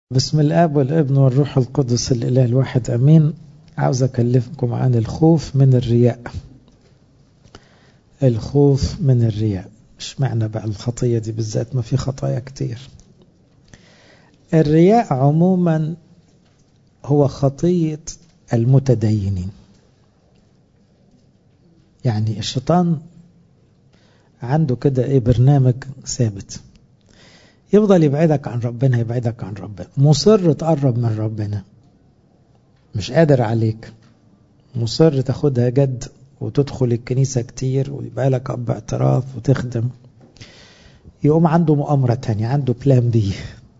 بسم الاب والابن والروح القدس الاله الواحد امين عاوز اكلمكم عن الخوف من الرياء الخوف من الرياء مش معنى بقى الخطية دي بالذات ما في خطايا كتير الرياء عموما هو خطية المتدينين يعني الشيطان عنده كده ايه برنامج ثابت يفضل يبعدك عن ربنا يبعدك عن ربنا مصر تقرب من ربنا مش قادر عليك مصر تاخدها جد وتدخل الكنيسة كتير ويبقى لك أب اعتراف وتخدم يقوم عنده مؤامرة تانية عنده بلان بي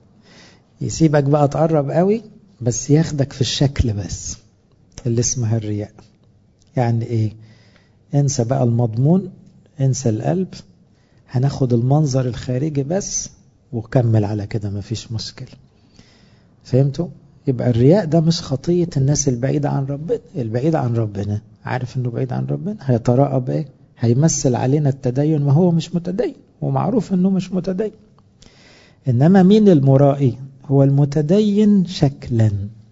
يسيبك بقى تقرب قوي بس ياخدك في الشكل بس اللي اسمها الرياء يعني ايه انسى بقى المضمون انسى القلب هناخد المنظر الخارجي بس وكمل على كده مفيش مشكلة فهمتوا؟ يبقى الرياء ده مش خطية الناس البعيدة عن ربنا البعيدة عن ربنا عارف انه بعيد عن ربنا هيتراءب ايه هيمثل علينا التدين ما هو مش متدين ومعروف انه مش متدين انما مين المرائي هو المتدين شكلا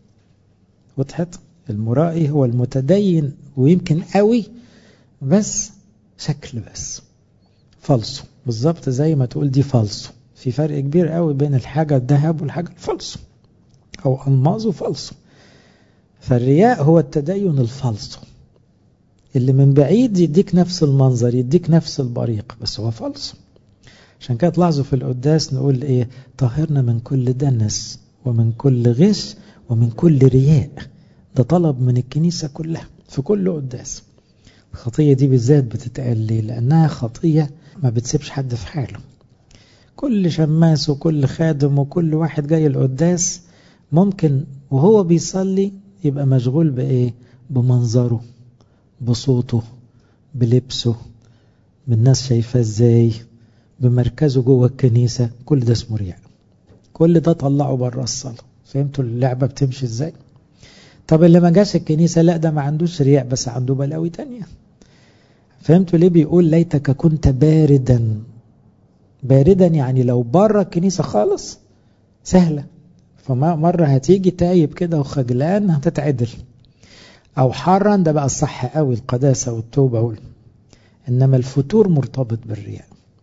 وضحت المرائي هو المتدين ويمكن قوي بس شكل بس فالصو بالظبط زي ما تقول دي فالصو في فرق كبير قوي بين الحاجة الذهب والحاجة الفلسو أو ألماظ وفلسو فالرياء هو التدين الفلسو اللي من بعيد يديك نفس المنظر يديك نفس البريق بس هو فلسو عشان كده تلاحظوا في القداس نقول ايه طهرنا من كل دنس ومن كل غش ومن كل رياء ده طلب من الكنيسة كلها في كل قداس الخطية دي بالذات بتتقال ليه لأنها خطية ما بتسيبش حد في حاله كل شماس وكل خادم وكل واحد جاي القداس ممكن وهو بيصلي يبقى مشغول بإيه بمنظره بصوته بلبسه بالناس شايفاه ازاي بمركزه جوه الكنيسة كل ده اسمه رياء كل ده طلعه بره الصلاة فهمتوا اللعبة بتمشي ازاي طب اللي ما جاش الكنيسة لا ده ما عندوش رياء بس عنده بلاوي تانية فهمتوا ليه بيقول ليتك كنت باردا باردا يعني لو بره الكنيسة خالص سهلة فمرة هتيجي تايب كده وخجلان هتتعدل أو حارا ده بقى الصح قوي القداسة والتوبة وال... إنما الفتور مرتبط بالرياء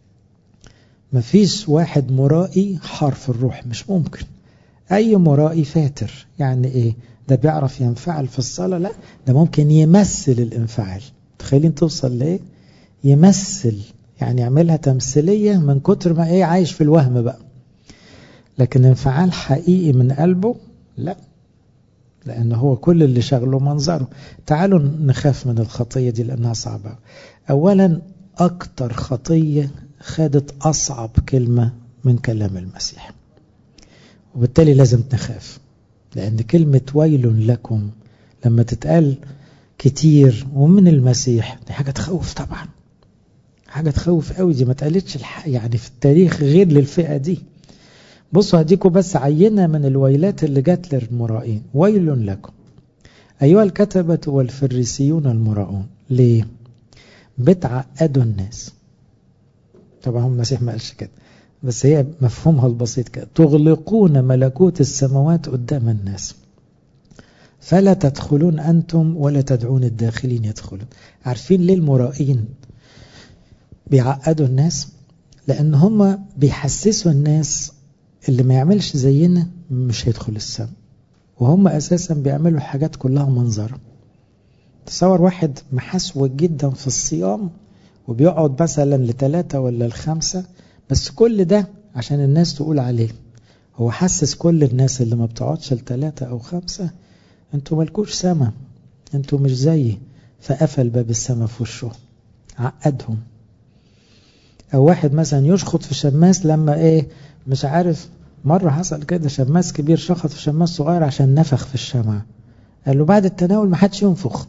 مفيش واحد مرائي حار في الروح مش ممكن أي مرائي فاتر يعني إيه ده بيعرف ينفعل في الصلاة لا ده ممكن يمثل الانفعال تخيلين توصل لإيه يمثل يعني يعملها تمثيلية من كتر ما ايه عايش في الوهم بقى لكن انفعال حقيقي من قلبه لا لأن هو كل اللي شغله منظره تعالوا نخاف من الخطية دي لأنها صعبة أولا أكتر خطية خدت أصعب كلمة من كلام المسيح وبالتالي لازم نخاف لأن كلمة ويل لكم لما تتقال كتير ومن المسيح دي حاجة تخوف طبعا حاجة تخوف قوي دي ما اتقالتش يعني في التاريخ غير للفئة دي بصوا هديكوا بس عينة من الويلات اللي جات للمرائين ويل لكم أيها الكتبة والفريسيون المراؤون ليه بتعقدوا الناس طبعا هم المسيح ما قالش كده بس هي مفهومها البسيط كده تغلقون ملكوت السماوات قدام الناس فلا تدخلون أنتم ولا تدعون الداخلين يدخلون عارفين ليه المرائين بيعقدوا الناس لأن هم بيحسسوا الناس اللي ما يعملش زينا مش هيدخل السماء وهم أساسا بيعملوا حاجات كلها منظرة تصور واحد محسوك جدا في الصيام وبيقعد مثلا لثلاثة ولا الخمسة بس كل ده عشان الناس تقول عليه هو حسس كل الناس اللي ما بتقعدش لثلاثة أو خمسة انتوا ملكوش سما انتوا مش زيي فقفل باب السما في وشه عقدهم او واحد مثلا يشخط في شماس لما ايه مش عارف مرة حصل كده شماس كبير شخط في شماس صغير عشان نفخ في الشمعة قال له بعد التناول ما حدش ينفخ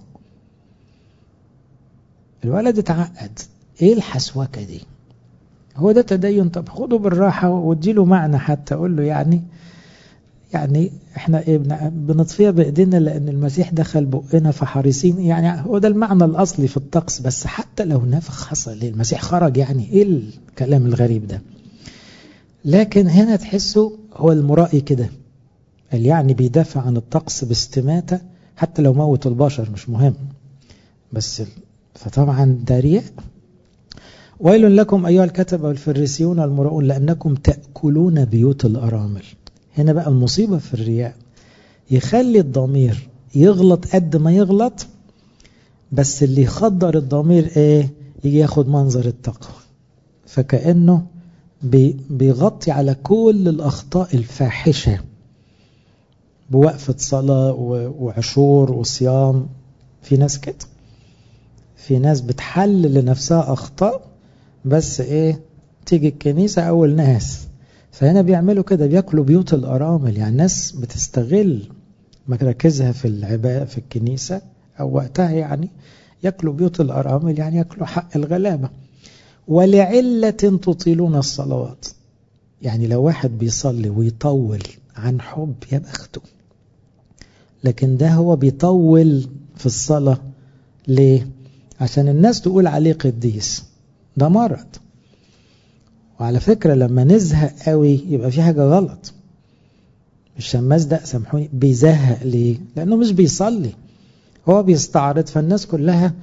الولد اتعقد ايه الحسوكة دي هو ده تدين طب خده بالراحة واديله معنى حتى اقول له يعني يعني احنا ايه بنطفيها بايدينا لان المسيح دخل بقنا فحريصين يعني هو ده المعنى الاصلي في الطقس بس حتى لو نفخ حصل ليه المسيح خرج يعني ايه الكلام الغريب ده لكن هنا تحسوا هو المرائي كده قال يعني بيدافع عن الطقس باستماتة حتى لو موت البشر مش مهم بس فطبعا ده رياء ويل لكم أيها الكتبة والفريسيون المرؤون لأنكم تأكلون بيوت الأرامل هنا بقى المصيبة في الرياء يخلي الضمير يغلط قد ما يغلط بس اللي يخدر الضمير ايه يجي ياخد منظر التقوى فكأنه بيغطي على كل الأخطاء الفاحشة بوقفة صلاة وعشور وصيام في ناس كده في ناس بتحلل لنفسها أخطاء بس إيه تيجي الكنيسة أول ناس فهنا بيعملوا كده بياكلوا بيوت الأرامل يعني الناس بتستغل مراكزها في العباء في الكنيسة أو وقتها يعني ياكلوا بيوت الأرامل يعني ياكلوا حق الغلابة ولعلة تطيلون الصلوات يعني لو واحد بيصلي ويطول عن حب يا بخته لكن ده هو بيطول في الصلاة ليه؟ عشان الناس تقول عليه قديس ده مرض وعلى فكرة لما نزهق قوي يبقى في حاجة غلط الشماس ده سامحوني بيزهق ليه لأنه مش بيصلي هو بيستعرض فالناس كلها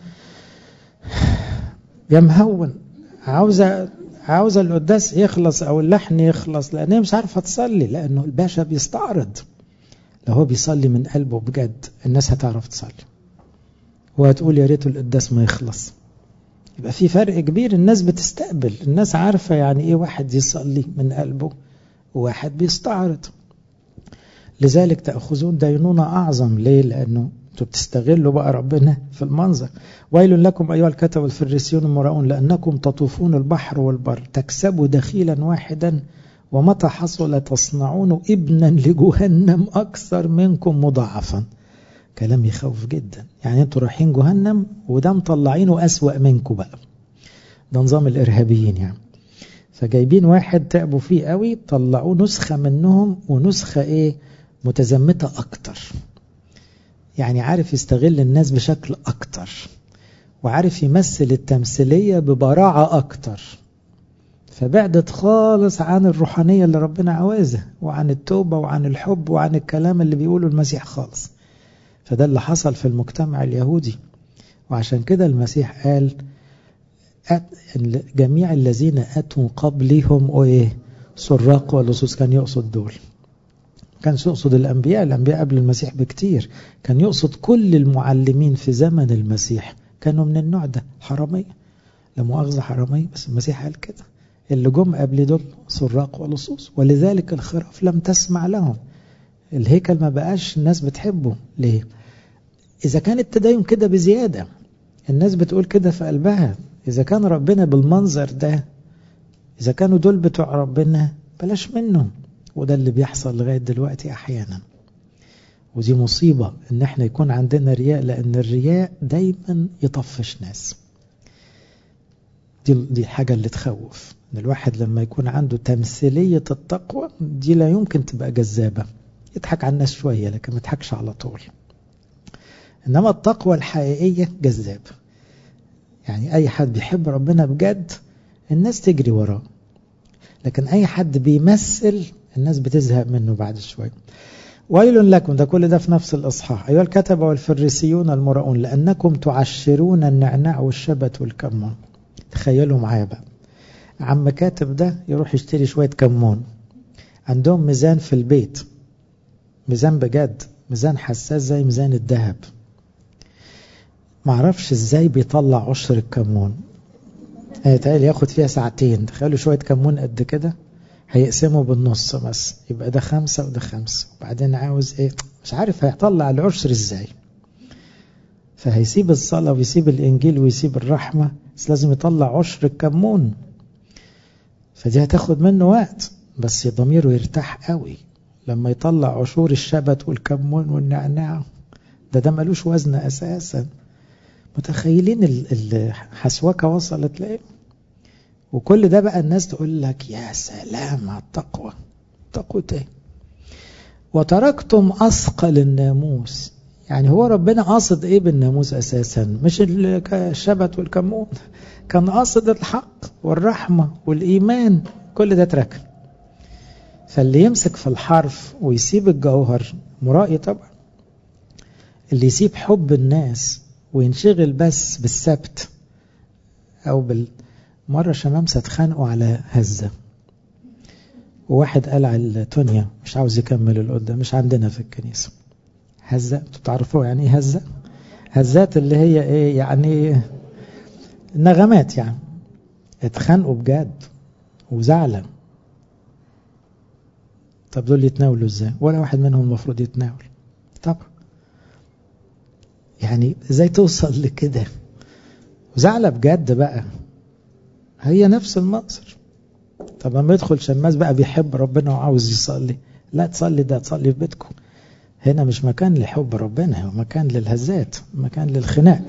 يا مهون عاوزة عاوزة القداس يخلص أو اللحن يخلص لأن هي مش عارفة تصلي لأنه الباشا بيستعرض لو هو بيصلي من قلبه بجد الناس هتعرف تصلي وهتقول يا ريت القداس ما يخلص يبقى في فرق كبير الناس بتستقبل الناس عارفة يعني ايه واحد يصلي من قلبه وواحد بيستعرض لذلك تأخذون دينونة أعظم ليه لأنه انتوا بتستغلوا بقى ربنا في المنظر ويل لكم أيها الكتب الفريسيون المراؤون لأنكم تطوفون البحر والبر تكسبوا دخيلا واحدا ومتى حصل تصنعون ابنا لجهنم أكثر منكم مضاعفا كلام يخوف جدا يعني انتوا رايحين جهنم وده مطلعينه أسوأ منكم بقى ده نظام الإرهابيين يعني فجايبين واحد تعبوا فيه قوي طلعوه نسخة منهم ونسخة ايه متزمتة أكتر يعني عارف يستغل الناس بشكل أكتر وعارف يمثل التمثيلية ببراعة أكتر فبعدت خالص عن الروحانية اللي ربنا عاوزها وعن التوبة وعن الحب وعن الكلام اللي بيقوله المسيح خالص فده اللي حصل في المجتمع اليهودي وعشان كده المسيح قال جميع الذين أتوا قبلهم وإيه سراق ولصوص كان يقصد دول كان يقصد الأنبياء الأنبياء قبل المسيح بكتير كان يقصد كل المعلمين في زمن المسيح كانوا من النوع ده حرامية لا مؤاخذة حرامية بس المسيح قال كده اللي جم قبل دول سراق ولصوص ولذلك الخراف لم تسمع لهم الهيكل ما بقاش الناس بتحبه ليه إذا كان التدين كده بزيادة الناس بتقول كده في قلبها إذا كان ربنا بالمنظر ده إذا كانوا دول بتوع ربنا بلاش منهم وده اللي بيحصل لغاية دلوقتي أحيانا ودي مصيبة إن احنا يكون عندنا رياء لأن الرياء دايما يطفش ناس دي دي الحاجة اللي تخوف إن الواحد لما يكون عنده تمثيلية التقوى دي لا يمكن تبقى جذابة يضحك على الناس شوية لكن ما يضحكش على طول إنما التقوى الحقيقية جذابة يعني أي حد بيحب ربنا بجد الناس تجري وراه لكن أي حد بيمثل الناس بتزهق منه بعد شوية ويل لكم ده كل ده في نفس الإصحاح أيها الكتبة والفريسيون المرؤون لأنكم تعشرون النعناع والشبت والكمون تخيلوا معايا بقى عم كاتب ده يروح يشتري شوية كمون عندهم ميزان في البيت ميزان بجد ميزان حساس زي ميزان الذهب معرفش ازاي بيطلع عشر الكمون هيتقال ياخد فيها ساعتين تخيلوا شوية كمون قد كده هيقسمه بالنص بس يبقى ده خمسة وده خمسة وبعدين عاوز ايه مش عارف هيطلع العشر ازاي فهيسيب الصلاة ويسيب الإنجيل ويسيب الرحمة بس لازم يطلع عشر الكمون فدي هتاخد منه وقت بس ضميره يرتاح قوي لما يطلع عشور الشبت والكمون والنعناع ده ده ملوش وزن أساسا متخيلين الحسوكة وصلت لإيه وكل ده بقى الناس تقول لك يا سلام على التقوى تقوى ايه وتركتم أثقل الناموس يعني هو ربنا قاصد ايه بالناموس اساسا مش الشبت والكمون كان قاصد الحق والرحمة والإيمان كل ده اتركن فاللي يمسك في الحرف ويسيب الجوهر مرائي طبعا اللي يسيب حب الناس وينشغل بس بالسبت او بال مرة شمامسة اتخانقوا على هزة وواحد قال على تونيا مش عاوز يكمل القدة مش عندنا في الكنيسة هزة انتوا تعرفوا يعني ايه هزة هزات اللي هي ايه يعني نغمات يعني اتخانقوا بجد وزعلة طب دول يتناولوا ازاي ولا واحد منهم المفروض يتناول طبعا يعني ازاي توصل لكده وزعلة بجد بقى هي نفس المنظر طب لما يدخل شماس بقى بيحب ربنا وعاوز يصلي لا تصلي ده تصلي في بيتكم هنا مش مكان لحب ربنا هو مكان للهزات مكان للخناق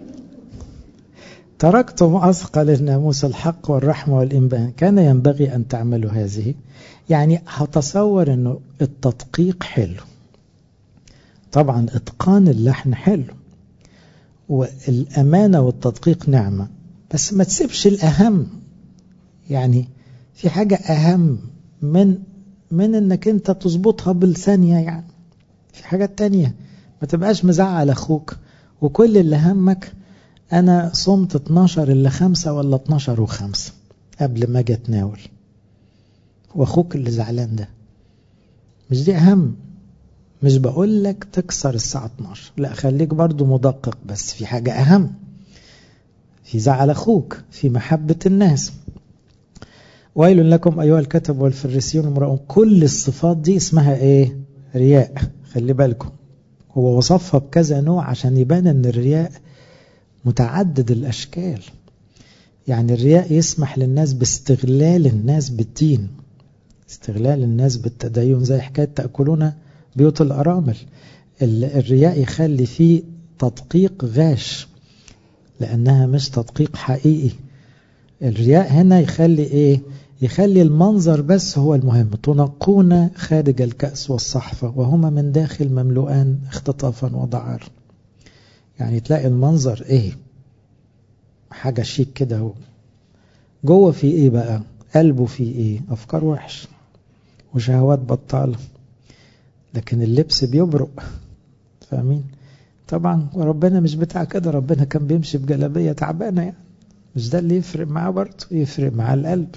تركتم أثقل الناموس الحق والرحمة والإنبان كان ينبغي أن تعملوا هذه يعني هتصور أنه التدقيق حلو طبعا إتقان اللحن حلو والأمانة والتدقيق نعمة بس ما تسيبش الأهم يعني في حاجة أهم من من انك انت تظبطها بالثانية يعني في حاجات تانية ما تبقاش مزعل اخوك وكل اللي همك انا صمت 12 الا 5 ولا 12 و5 قبل ما اجي اتناول واخوك اللي زعلان ده مش دي اهم مش بقول لك تكسر الساعة 12 لا خليك برضو مدقق بس في حاجة اهم في زعل اخوك في محبة الناس ويل لكم أيها الكتب والفريسيون المرؤون كل الصفات دي اسمها ايه رياء خلي بالكم هو وصفها بكذا نوع عشان يبان ان الرياء متعدد الأشكال يعني الرياء يسمح للناس باستغلال الناس بالدين استغلال الناس بالتدين زي حكاية تأكلون بيوت الأرامل الرياء يخلي فيه تدقيق غاش لأنها مش تدقيق حقيقي الرياء هنا يخلي ايه يخلي المنظر بس هو المهم تنقون خارج الكأس والصحفة وهما من داخل مملوءان اختطافا وضعار يعني تلاقي المنظر ايه حاجة شيك كده هو جوه في ايه بقى قلبه في ايه افكار وحش وشهوات بطالة لكن اللبس بيبرق فاهمين طبعا وربنا مش بتاع كده ربنا كان بيمشي بجلابية تعبانة يعني مش ده اللي يفرق معاه برضه يفرق مع القلب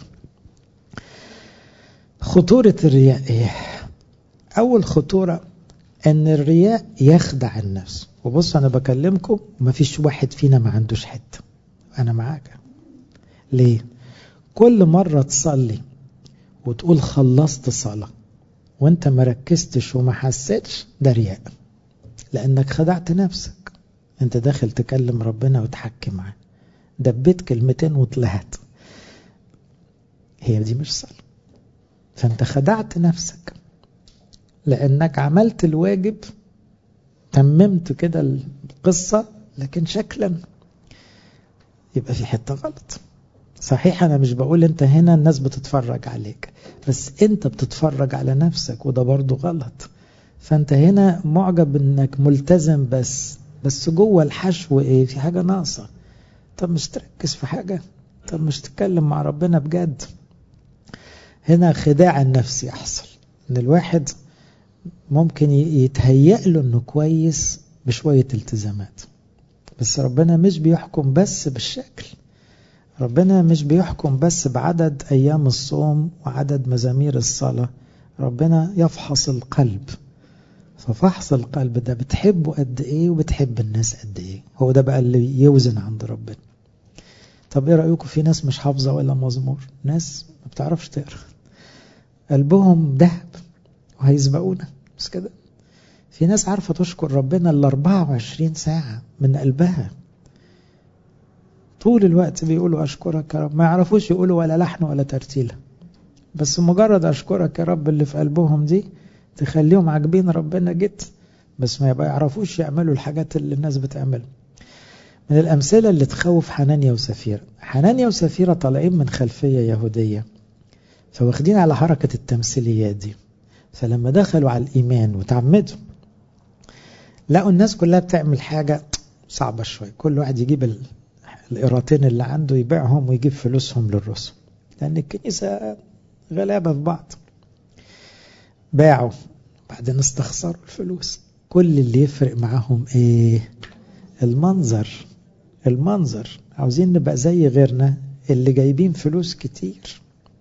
خطورة الرياء ايه اول خطورة ان الرياء يخدع النفس وبص انا بكلمكم ومفيش واحد فينا ما عندوش حتة انا معاك ليه كل مرة تصلي وتقول خلصت صلاة وانت ما ركزتش وما حسيتش ده رياء لانك خدعت نفسك انت داخل تكلم ربنا وتحكي معاه دبيت كلمتين وطلعت هي دي مش صلاة فانت خدعت نفسك لانك عملت الواجب تممت كده القصة لكن شكلا يبقى في حتة غلط صحيح انا مش بقول انت هنا الناس بتتفرج عليك بس انت بتتفرج على نفسك وده برضو غلط فانت هنا معجب انك ملتزم بس بس جوه الحشو ايه في حاجة ناقصة طب مش تركز في حاجة طب مش تتكلم مع ربنا بجد هنا خداع النفس يحصل ان الواحد ممكن يتهيأ له انه كويس بشوية التزامات بس ربنا مش بيحكم بس بالشكل ربنا مش بيحكم بس بعدد أيام الصوم وعدد مزامير الصلاة ربنا يفحص القلب ففحص القلب ده بتحبه قد ايه وبتحب الناس قد ايه هو ده بقى اللي يوزن عند ربنا طب ايه رأيكم في ناس مش حافظة ولا مزمور ناس ما بتعرفش تقرا قلبهم ذهب وهيسبقونا مش كده في ناس عارفة تشكر ربنا ال 24 ساعة من قلبها طول الوقت بيقولوا أشكرك يا رب ما يعرفوش يقولوا ولا لحن ولا ترتيلة بس مجرد أشكرك يا رب اللي في قلبهم دي تخليهم عاجبين ربنا جد بس ما يبقى يعرفوش يعملوا الحاجات اللي الناس بتعملها من الأمثلة اللي تخوف حنانيا وسفيرة حنانيا وسفيرة طالعين من خلفية يهودية فواخدين على حركة التمثيليات دي فلما دخلوا على الإيمان وتعمدوا لقوا الناس كلها بتعمل حاجة صعبة شوية كل واحد يجيب القيراطين اللي عنده يبيعهم ويجيب فلوسهم للرسل لأن الكنيسة غلابة في بعض باعوا بعدين استخسروا الفلوس كل اللي يفرق معاهم ايه المنظر المنظر عاوزين نبقى زي غيرنا اللي جايبين فلوس كتير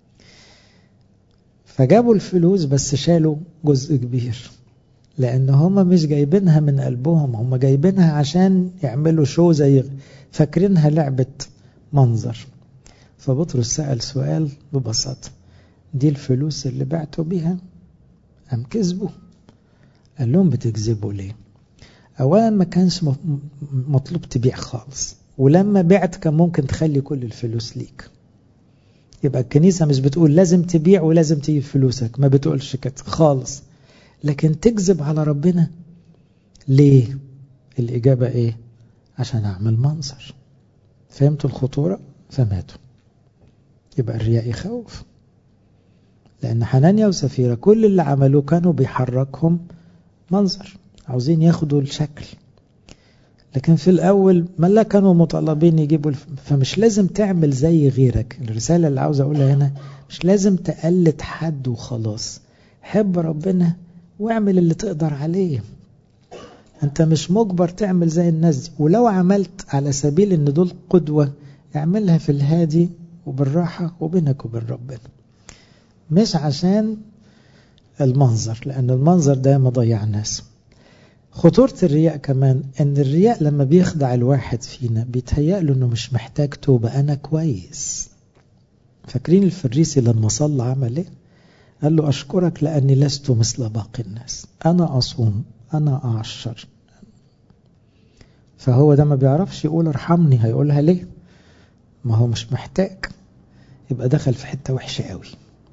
فجابوا الفلوس بس شالوا جزء كبير لان هما مش جايبينها من قلبهم هما جايبينها عشان يعملوا شو زي فاكرينها لعبة منظر فبطرس سأل سؤال ببساطة دي الفلوس اللي بعتوا بيها أم كذبوا قال لهم بتكذبوا ليه أولا ما كانش مطلوب تبيع خالص ولما بعت كان ممكن تخلي كل الفلوس ليك يبقى الكنيسة مش بتقول لازم تبيع ولازم تجيب فلوسك ما بتقولش كده خالص لكن تكذب على ربنا ليه الإجابة إيه عشان أعمل منظر فهمتوا الخطورة فماتوا يبقى الرياء يخوف لأن حنانيا وسفيرة كل اللي عملوه كانوا بيحركهم منظر عاوزين ياخدوا الشكل لكن في الأول ما لا كانوا مطالبين يجيبوا الف... فمش لازم تعمل زي غيرك الرسالة اللي عاوز أقولها هنا مش لازم تقلد حد وخلاص حب ربنا واعمل اللي تقدر عليه انت مش مجبر تعمل زي الناس دي ولو عملت على سبيل ان دول قدوة اعملها في الهادي وبالراحة وبينك وبين ربنا مش عشان المنظر لان المنظر ده مضيع الناس خطورة الرياء كمان ان الرياء لما بيخدع الواحد فينا بيتهيأ له انه مش محتاج توبة انا كويس فاكرين الفريسي لما صلى عمل ايه قال له اشكرك لاني لست مثل باقي الناس انا اصوم انا اعشر فهو ده ما بيعرفش يقول ارحمني هيقولها ليه ما هو مش محتاج يبقى دخل في حتة وحشة قوي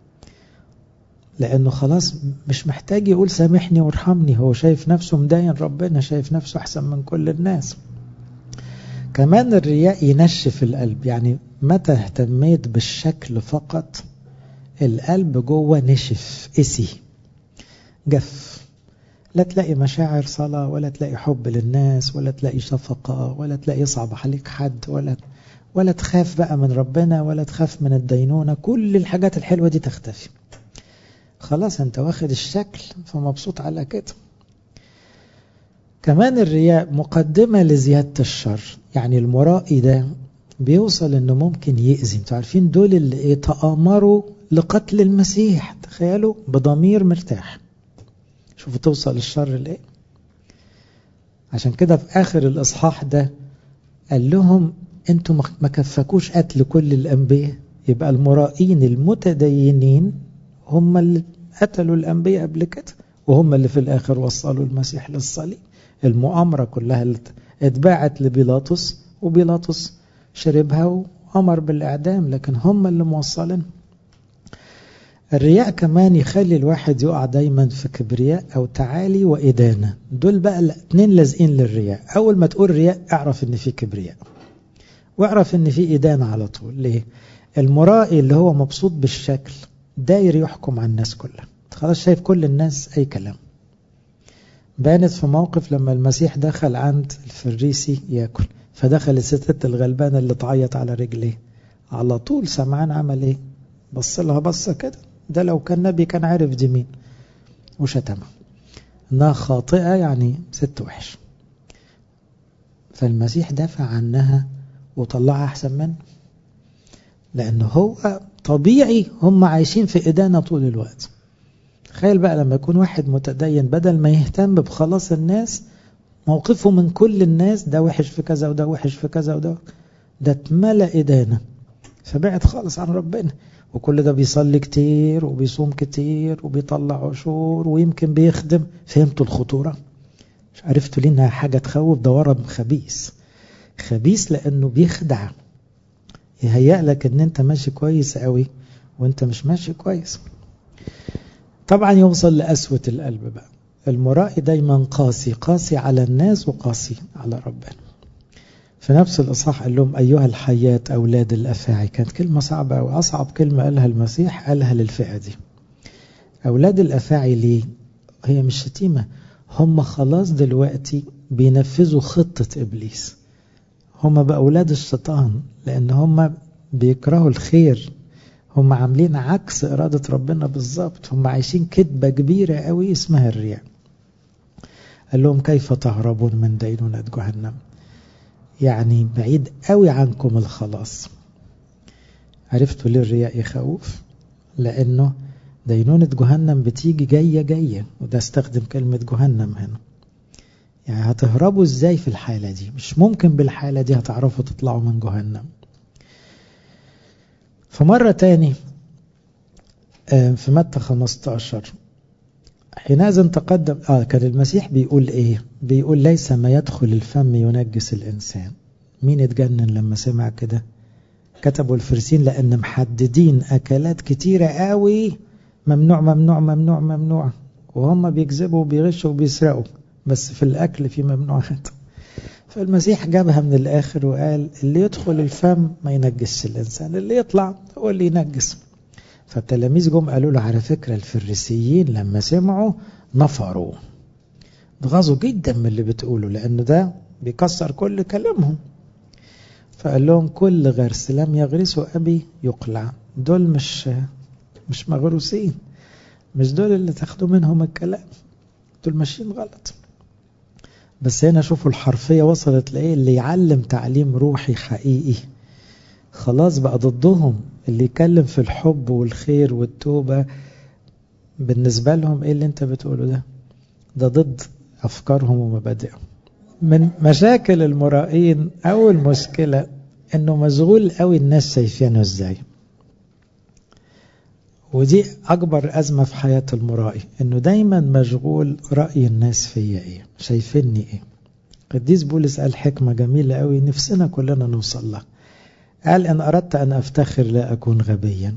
لأنه خلاص مش محتاج يقول سامحني وارحمني هو شايف نفسه مدين ربنا شايف نفسه أحسن من كل الناس كمان الرياء ينشف القلب يعني متى اهتميت بالشكل فقط القلب جوه نشف قسي جف لا تلاقي مشاعر صلاة ولا تلاقي حب للناس ولا تلاقي شفقة ولا تلاقي يصعب عليك حد ولا ولا تخاف بقى من ربنا ولا تخاف من الدينونة كل الحاجات الحلوة دي تختفي خلاص انت واخد الشكل فمبسوط على كده كمان الرياء مقدمة لزيادة الشر يعني المرائي ده بيوصل انه ممكن يأذي انتوا عارفين دول اللي ايه تآمروا لقتل المسيح تخيلوا بضمير مرتاح شوفوا توصل الشر لايه عشان كده في اخر الاصحاح ده قال لهم انتوا ما كفكوش قتل كل الانبياء يبقى المرائين المتدينين هم اللي قتلوا الانبياء قبل كده وهم اللي في الاخر وصلوا المسيح للصليب المؤامره كلها اللي اتباعت لبيلاطس وبيلاطس شربها وامر بالاعدام لكن هم اللي موصلين الرياء كمان يخلي الواحد يقع دايما في كبرياء او تعالي وادانه دول بقى الاثنين لازقين للرياء اول ما تقول رياء اعرف ان في كبرياء واعرف ان في ادانه على طول ليه المرائي اللي هو مبسوط بالشكل داير يحكم على الناس كلها خلاص شايف كل الناس اي كلام بانت في موقف لما المسيح دخل عند الفريسي ياكل فدخل الست الغلبانه اللي تعيط على رجليه على طول سمعان عمل ايه بص لها بصه كده ده لو كان نبي كان عارف دي مين وشتمها انها خاطئه يعني ست وحش فالمسيح دافع عنها وطلعها احسن منه لانه هو طبيعي هم عايشين في ادانه طول الوقت تخيل بقى لما يكون واحد متدين بدل ما يهتم بخلاص الناس موقفه من كل الناس ده وحش في كذا وده وحش في كذا وده ده اتملى إدانة فبعد خالص عن ربنا وكل ده بيصلي كتير وبيصوم كتير وبيطلع عشور ويمكن بيخدم فهمتوا الخطورة مش عرفتوا ليه انها حاجة تخوف ده ورم خبيث خبيث لانه بيخدع يهيأ لك ان انت ماشي كويس قوي وانت مش ماشي كويس طبعا يوصل لقسوة القلب بقى المرائي دايما قاسي قاسي على الناس وقاسي على ربنا في نفس الإصحاح قال لهم أيها الحيات أولاد الأفاعي كانت كلمة صعبة وأصعب كلمة قالها المسيح قالها للفئة دي أولاد الأفاعي ليه؟ هي مش شتيمة هم خلاص دلوقتي بينفذوا خطة إبليس هم بقى أولاد الشيطان لأن هم بيكرهوا الخير هم عاملين عكس إرادة ربنا بالظبط هم عايشين كذبة كبيرة قوي اسمها الرياء قال لهم كيف تهربون من دينونة جهنم يعني بعيد قوي عنكم الخلاص عرفتوا ليه الرياء يخوف لأنه دينونة جهنم بتيجي جاية جاية وده استخدم كلمة جهنم هنا يعني هتهربوا ازاي في الحالة دي مش ممكن بالحالة دي هتعرفوا تطلعوا من جهنم فمرة تاني في متى 15 حينئذ تقدم آه كان المسيح بيقول ايه بيقول ليس ما يدخل الفم ينجس الإنسان مين اتجنن لما سمع كده كتبوا الفرسين لأن محددين أكلات كتيرة قوي ممنوع ممنوع ممنوع ممنوع وهم بيكذبوا وبيغشوا وبيسرقوا بس في الأكل في ممنوعات فالمسيح جابها من الآخر وقال اللي يدخل الفم ما ينجسش الإنسان اللي يطلع هو اللي ينجس فالتلاميذ جم قالوا له على فكرة الفريسيين لما سمعوا نفروا اتغاظوا جدا من اللي بتقوله لأن ده بيكسر كل كلامهم فقال لهم كل غرس لم يغرسه أبي يقلع دول مش مش مغروسين مش دول اللي تاخدوا منهم الكلام دول ماشيين غلط بس هنا شوفوا الحرفية وصلت لإيه اللي يعلم تعليم روحي حقيقي خلاص بقى ضدهم اللي يكلم في الحب والخير والتوبة بالنسبة لهم إيه اللي أنت بتقوله ده ده ضد أفكارهم ومبادئهم من مشاكل المرائين أول مشكلة إنه مشغول قوي الناس شايفينه إزاي ودي أكبر أزمة في حياة المرائي إنه دايما مشغول رأي الناس فيا إيه شايفيني إيه قديس بولس قال حكمة جميلة قوي نفسنا كلنا نوصل لها قال إن أردت أن أفتخر لا أكون غبيا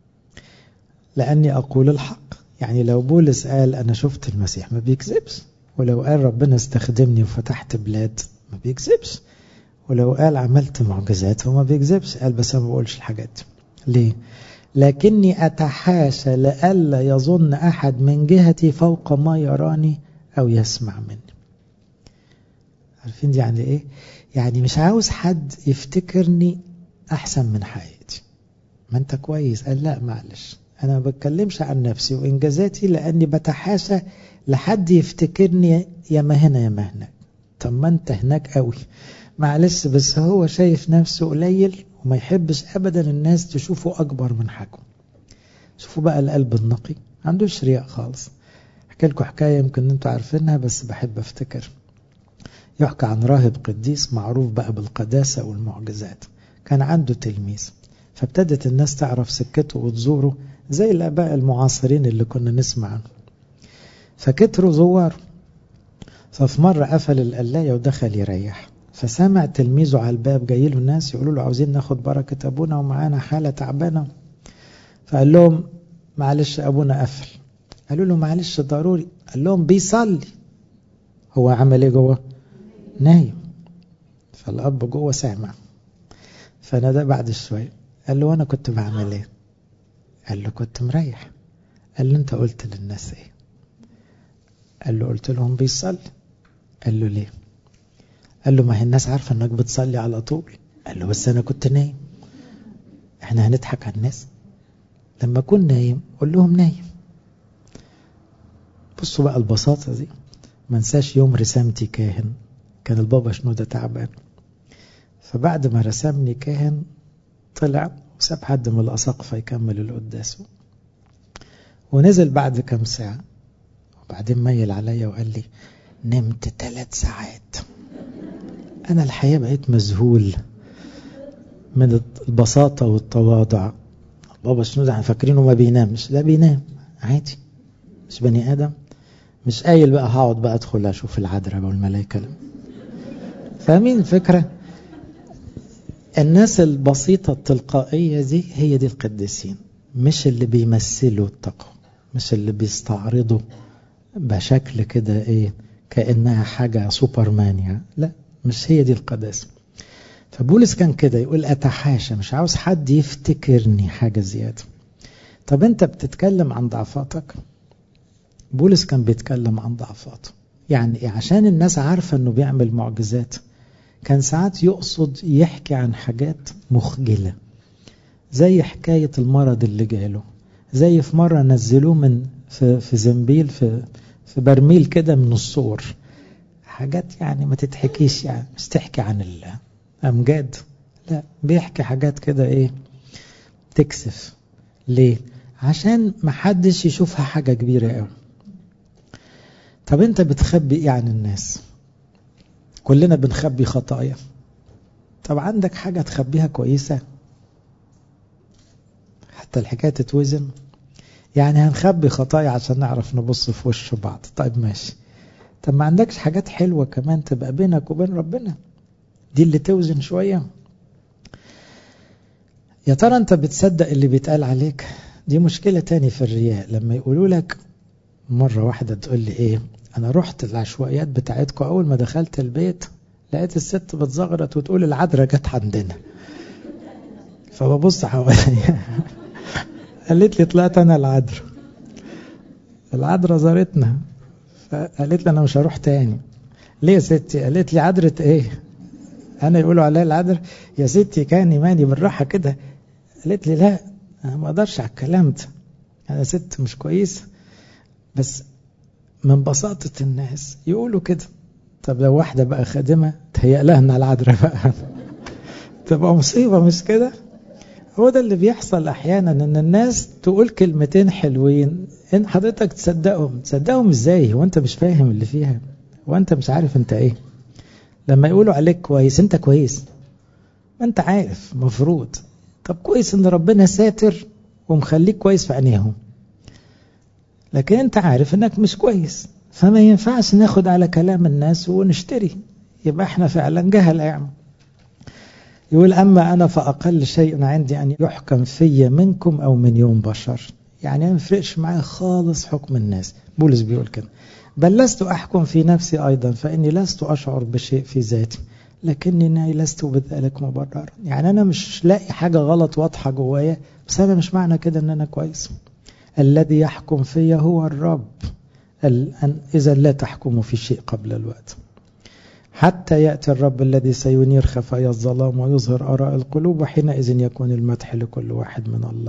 لأني أقول الحق يعني لو بولس قال أنا شفت المسيح ما بيكذبش ولو قال ربنا استخدمني وفتحت بلاد ما بيكذبش ولو قال عملت معجزات هو ما بيكذبش قال بس أنا ما بقولش الحاجات دي ليه لكني أتحاشى لئلا يظن أحد من جهتي فوق ما يراني أو يسمع مني عارفين دي يعني إيه؟ يعني مش عاوز حد يفتكرني أحسن من حياتي ما أنت كويس قال لا معلش أنا ما بتكلمش عن نفسي وإنجازاتي لأني بتحاشى لحد يفتكرني يا ما هنا يا ما هناك طب ما أنت هناك قوي معلش بس هو شايف نفسه قليل وما يحبش ابدا الناس تشوفه اكبر من حجمه شوفوا بقى القلب النقي ما عندوش رياء خالص احكي لكم حكايه يمكن انتوا عارفينها بس بحب افتكر يحكى عن راهب قديس معروف بقى بالقداسه والمعجزات كان عنده تلميذ فابتدت الناس تعرف سكته وتزوره زي الاباء المعاصرين اللي كنا نسمع عنه فكتروا زوار ففي مرة قفل القلاية ودخل يريح فسمع تلميذه على الباب جاي له الناس يقولوا له عاوزين ناخد بركة أبونا ومعانا حالة تعبانة فقال لهم معلش أبونا قفل قالوا له معلش ضروري قال لهم بيصلي هو عمل ايه جوه نايم فالأب جوه سامع فنادى بعد شوية قال له أنا كنت بعمل ايه قال له كنت مريح قال له أنت قلت للناس ايه قال له قلت لهم بيصلي قال له ليه قال له ما هي الناس عارفة انك بتصلي على طول قال له بس انا كنت نايم احنا هنضحك على الناس لما اكون نايم قول لهم نايم بصوا بقى البساطة دي ما انساش يوم رسامتي كاهن كان البابا شنودة تعبان فبعد ما رسمني كاهن طلع وساب حد من الأساقفة يكمل القداس ونزل بعد كم ساعة وبعدين ميل عليا وقال لي نمت ثلاث ساعات أنا الحقيقة بقيت مذهول من البساطة والتواضع بابا شنودة احنا فاكرينه ما بينامش لا بينام عادي مش بني آدم مش قايل بقى هقعد بقى ادخل اشوف العذراء والملائكة فاهمين الفكرة الناس البسيطة التلقائية دي هي دي القديسين مش اللي بيمثلوا التقوى مش اللي بيستعرضوا بشكل كده ايه كأنها حاجة سوبرمان يعني لا مش هي دي القداسة فبولس كان كده يقول أتحاشى مش عاوز حد يفتكرني حاجة زيادة طب أنت بتتكلم عن ضعفاتك بولس كان بيتكلم عن ضعفاته يعني عشان الناس عارفة أنه بيعمل معجزات كان ساعات يقصد يحكي عن حاجات مخجلة زي حكاية المرض اللي جاله زي في مرة نزلوه من في, في زنبيل في, في برميل كده من الصور حاجات يعني ما تتحكيش يعني مش تحكي عن الأمجاد لا بيحكي حاجات كده ايه تكسف ليه عشان ما حدش يشوفها حاجة كبيرة قوي طب انت بتخبي ايه عن الناس كلنا بنخبي خطايا طب عندك حاجة تخبيها كويسة حتى الحكاية تتوزن يعني هنخبي خطايا عشان نعرف نبص في وش بعض طيب ماشي طب ما عندكش حاجات حلوة كمان تبقى بينك وبين ربنا دي اللي توزن شوية يا ترى انت بتصدق اللي بيتقال عليك دي مشكلة تاني في الرياء لما يقولوا لك مرة واحدة تقول لي ايه انا رحت العشوائيات بتاعتكم اول ما دخلت البيت لقيت الست بتزغرط وتقول العذراء جت عندنا فببص حواليا قالت لي طلعت انا العذراء العذراء زارتنا فقالت لي انا مش هروح تاني ليه يا ستي قالت لي عذرة ايه انا يقولوا عليا العذراء يا ستي كان ايماني بالراحه كده قالت لي لا انا ما اقدرش على الكلام ده انا ست مش كويسه بس من بساطه الناس يقولوا كده طب لو واحده بقى خادمه تهيأ لها انها العذراء بقى تبقى مصيبه مش كده هو ده اللي بيحصل احيانا ان الناس تقول كلمتين حلوين ان حضرتك تصدقهم تصدقهم ازاي هو انت مش فاهم اللي فيها هو انت مش عارف انت ايه لما يقولوا عليك كويس انت كويس ما انت عارف مفروض طب كويس ان ربنا ساتر ومخليك كويس في عينيهم لكن انت عارف انك مش كويس فما ينفعش ناخد على كلام الناس ونشتري يبقى احنا فعلا جهل يعني يقول أما أنا فأقل شيء عندي أن يحكم في منكم أو من يوم بشر يعني ما يفرقش معايا خالص حكم الناس بولس بيقول كده بل لست أحكم في نفسي أيضا فإني لست أشعر بشيء في ذاتي لكني لست بذلك مبررا يعني أنا مش لاقي حاجة غلط واضحة جوايا بس هذا مش معنى كده أن أنا كويس الذي يحكم في هو الرب إذا لا تحكموا في شيء قبل الوقت حتى يأتي الرب الذي سينير خفايا الظلام ويظهر آراء القلوب وحينئذ يكون المدح لكل واحد من الله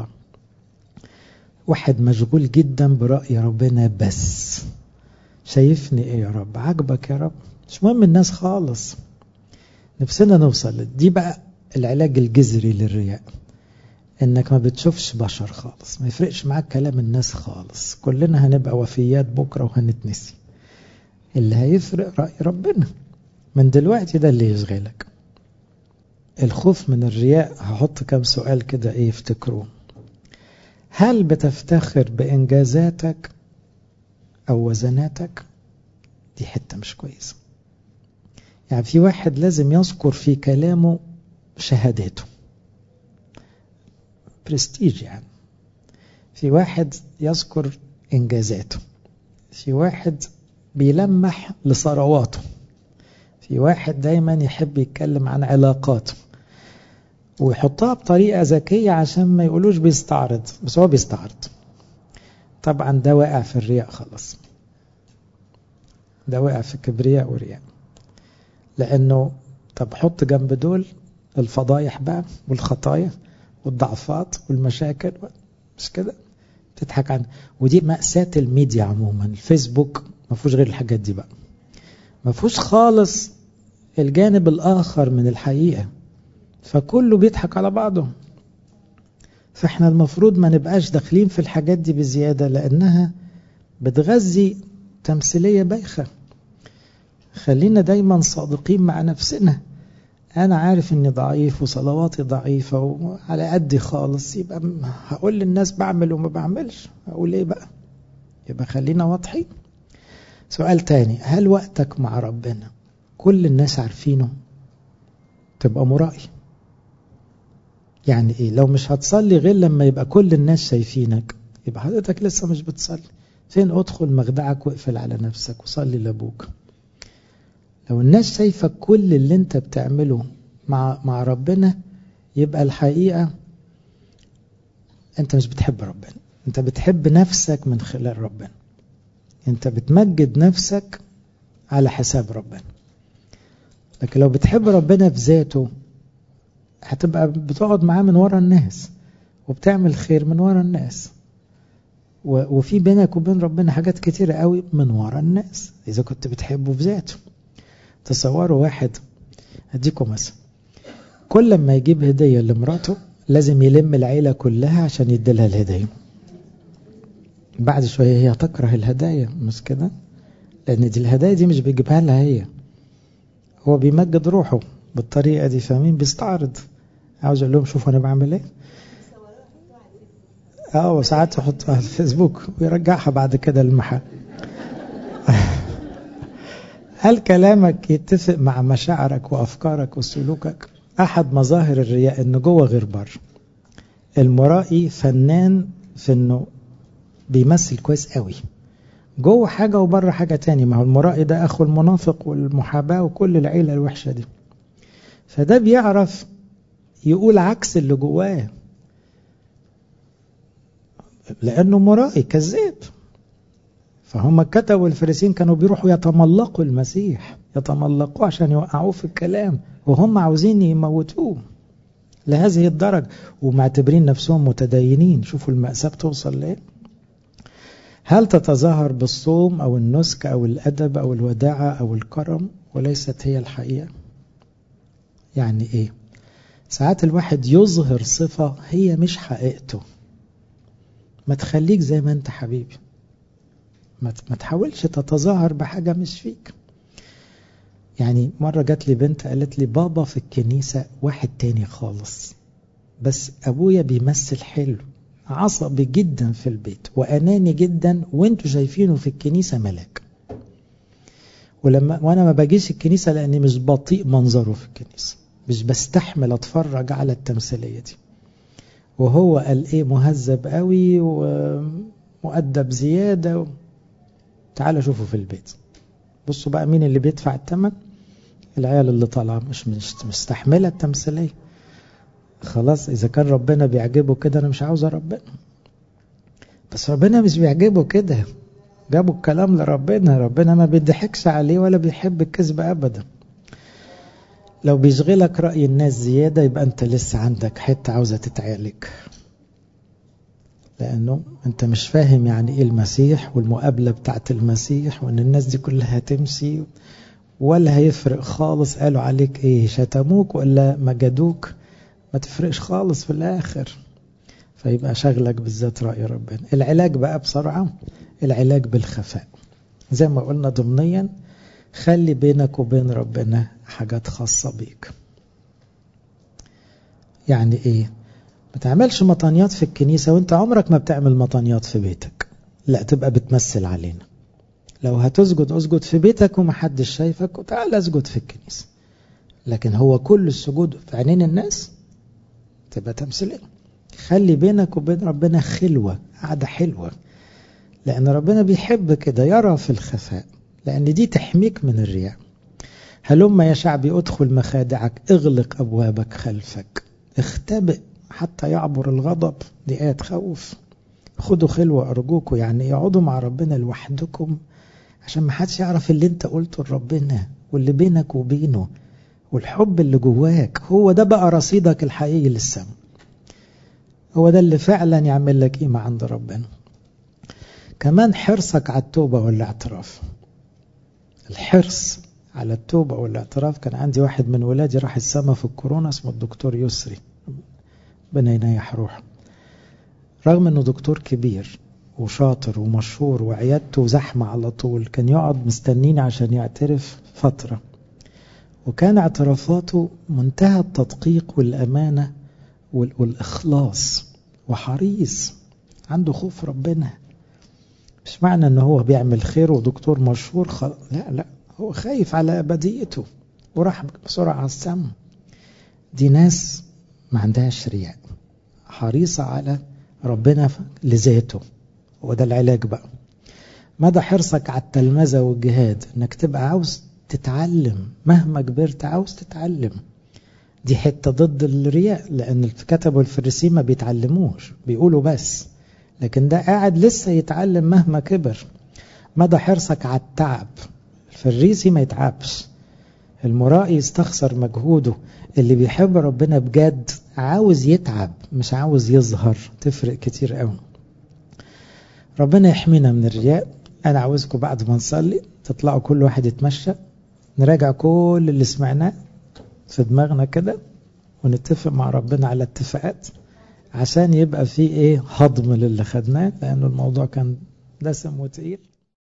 واحد مشغول جدا برأي ربنا بس شايفني ايه يا رب عجبك يا رب مش مهم الناس خالص نفسنا نوصل دي بقى العلاج الجذري للرياء انك ما بتشوفش بشر خالص ما يفرقش معاك كلام الناس خالص كلنا هنبقى وفيات بكرة وهنتنسي اللي هيفرق رأي ربنا من دلوقتي ده اللي يشغلك الخوف من الرياء هحط كم سؤال كده ايه افتكروه هل بتفتخر بإنجازاتك أو وزناتك دي حتة مش كويسة يعني في واحد لازم يذكر في كلامه شهاداته برستيج يعني في واحد يذكر إنجازاته في واحد بيلمح لثرواته في واحد دايما يحب يتكلم عن علاقاته ويحطها بطريقة ذكية عشان ما يقولوش بيستعرض بس هو بيستعرض طبعا ده واقع في الرياء خلاص ده واقع في كبرياء ورياء لأنه طب حط جنب دول الفضايح بقى والخطايا والضعفات والمشاكل مش كده تضحك عنها ودي مأساة الميديا عموما الفيسبوك ما فيهوش غير الحاجات دي بقى ما فيهوش خالص الجانب الآخر من الحقيقة فكله بيضحك على بعضه فاحنا المفروض ما نبقاش داخلين في الحاجات دي بزيادة لأنها بتغذي تمثيلية بايخة خلينا دايما صادقين مع نفسنا أنا عارف إني ضعيف وصلواتي ضعيفة وعلى قدي خالص يبقى هقول للناس بعمل وما بعملش أقول إيه بقى يبقى خلينا واضحين سؤال تاني هل وقتك مع ربنا كل الناس عارفينه تبقى مرائي يعني ايه لو مش هتصلي غير لما يبقى كل الناس شايفينك يبقى حضرتك لسه مش بتصلي فين ادخل مخدعك واقفل على نفسك وصلي لابوك لو الناس شايفك كل اللي انت بتعمله مع مع ربنا يبقى الحقيقة انت مش بتحب ربنا انت بتحب نفسك من خلال ربنا انت بتمجد نفسك على حساب ربنا لكن لو بتحب ربنا في ذاته هتبقى بتقعد معاه من ورا الناس وبتعمل خير من ورا الناس وفي بينك وبين ربنا حاجات كتيرة قوي من ورا الناس إذا كنت بتحبه بذاته تصوروا واحد أديكم مثلا كل ما يجيب هدية لمراته لازم يلم العيلة كلها عشان يديلها الهدية بعد شوية هي تكره الهدايا مش كده لأن دي الهدايا دي مش بيجيبها لها هي هو بيمجد روحه بالطريقة دي فاهمين بيستعرض عاوز اقول لهم شوفوا انا بعمل ايه اه وساعات يحطها على الفيسبوك ويرجعها بعد كده للمحل هل كلامك يتفق مع مشاعرك وافكارك وسلوكك احد مظاهر الرياء انه جوه غير بره المرائي فنان في انه بيمثل كويس قوي جوه حاجة وبره حاجة تاني ما هو المرائي ده أخو المنافق والمحاباة وكل العيلة الوحشة دي فده بيعرف يقول عكس اللي جواه لأنه مرائي كذاب فهم الكتب والفريسين كانوا بيروحوا يتملقوا المسيح يتملقوا عشان يوقعوه في الكلام وهم عاوزين يموتوه لهذه الدرجة ومعتبرين نفسهم متدينين شوفوا المأساة بتوصل ليه هل تتظاهر بالصوم أو النسك أو الأدب أو الوداعة أو الكرم وليست هي الحقيقة يعني إيه ساعات الواحد يظهر صفة هي مش حقيقته ما تخليك زي ما انت حبيبي ما تحاولش تتظاهر بحاجة مش فيك يعني مرة جات لي بنت قالت لي بابا في الكنيسة واحد تاني خالص بس أبويا بيمثل حلو عصبي جدا في البيت وأناني جدا وانتوا شايفينه في الكنيسة ملاك ولما وانا ما باجيش الكنيسة لاني مش بطيء منظره في الكنيسة مش بستحمل اتفرج على التمثيلية دي وهو قال ايه مهذب قوي ومؤدب زيادة تعالوا شوفوا في البيت بصوا بقى مين اللي بيدفع الثمن العيال اللي طالعه مش مش مستحمله التمثيليه خلاص اذا كان ربنا بيعجبه كده انا مش عاوز ربنا بس ربنا مش بيعجبه كده جابوا الكلام لربنا ربنا ما بيضحكش عليه ولا بيحب الكذب ابدا لو بيشغلك رأي الناس زيادة يبقى انت لسه عندك حتة عاوزة تتعالج لأنه أنت مش فاهم يعني إيه المسيح والمقابلة بتاعت المسيح وإن الناس دي كلها تمشي ولا هيفرق خالص قالوا عليك إيه شتموك ولا مجدوك ما تفرقش خالص في الآخر فيبقى شغلك بالذات رأي ربنا العلاج بقى بسرعة العلاج بالخفاء زي ما قلنا ضمنيا خلي بينك وبين ربنا حاجات خاصة بيك يعني ايه ما تعملش مطانيات في الكنيسة وانت عمرك ما بتعمل مطانيات في بيتك لا تبقى بتمثل علينا لو هتسجد اسجد في بيتك ومحدش شايفك وتعال اسجد في الكنيسة لكن هو كل السجود في عينين الناس تبقى تمثيلية خلي بينك وبين ربنا خلوة قعدة حلوة لأن ربنا بيحب كده يرى في الخفاء لأن دي تحميك من الرياء هلما يا شعبي ادخل مخادعك اغلق أبوابك خلفك اختبئ حتى يعبر الغضب دي آية تخوف خدوا خلوة أرجوكم يعني يقعدوا مع ربنا لوحدكم عشان ما حدش يعرف اللي انت قلته لربنا واللي بينك وبينه والحب اللي جواك هو ده بقى رصيدك الحقيقي للسماء هو ده اللي فعلا يعمل لك قيمة عند ربنا كمان حرصك على التوبة والاعتراف الحرص على التوبة والاعتراف كان عندي واحد من ولادي راح السما في الكورونا اسمه الدكتور يسري ربنا ينيح روحه رغم انه دكتور كبير وشاطر ومشهور وعيادته زحمة على طول كان يقعد مستنيني عشان يعترف فترة وكان اعترافاته منتهى التدقيق والأمانة والإخلاص وحريص عنده خوف ربنا مش معنى ان هو بيعمل خير ودكتور مشهور خل... لا لا هو خايف على أبديته وراح بسرعة على السم دي ناس ما عندهاش رياء حريصة على ربنا لذاته وده العلاج بقى مدى حرصك على التلمذة والجهاد انك تبقى عاوز تتعلم مهما كبرت عاوز تتعلم دي حتة ضد الرياء لأن الكتب والفريسين ما بيتعلموش بيقولوا بس لكن ده قاعد لسه يتعلم مهما كبر مدى حرصك على التعب الفريسي ما يتعبش المرائي يستخسر مجهوده اللي بيحب ربنا بجد عاوز يتعب مش عاوز يظهر تفرق كتير قوي ربنا يحمينا من الرياء انا عاوزكم بعد ما نصلي تطلعوا كل واحد يتمشى نراجع كل اللي سمعناه في دماغنا كده ونتفق مع ربنا على اتفاقات عشان يبقى في ايه هضم للي خدناه لانه الموضوع كان دسم وتقيل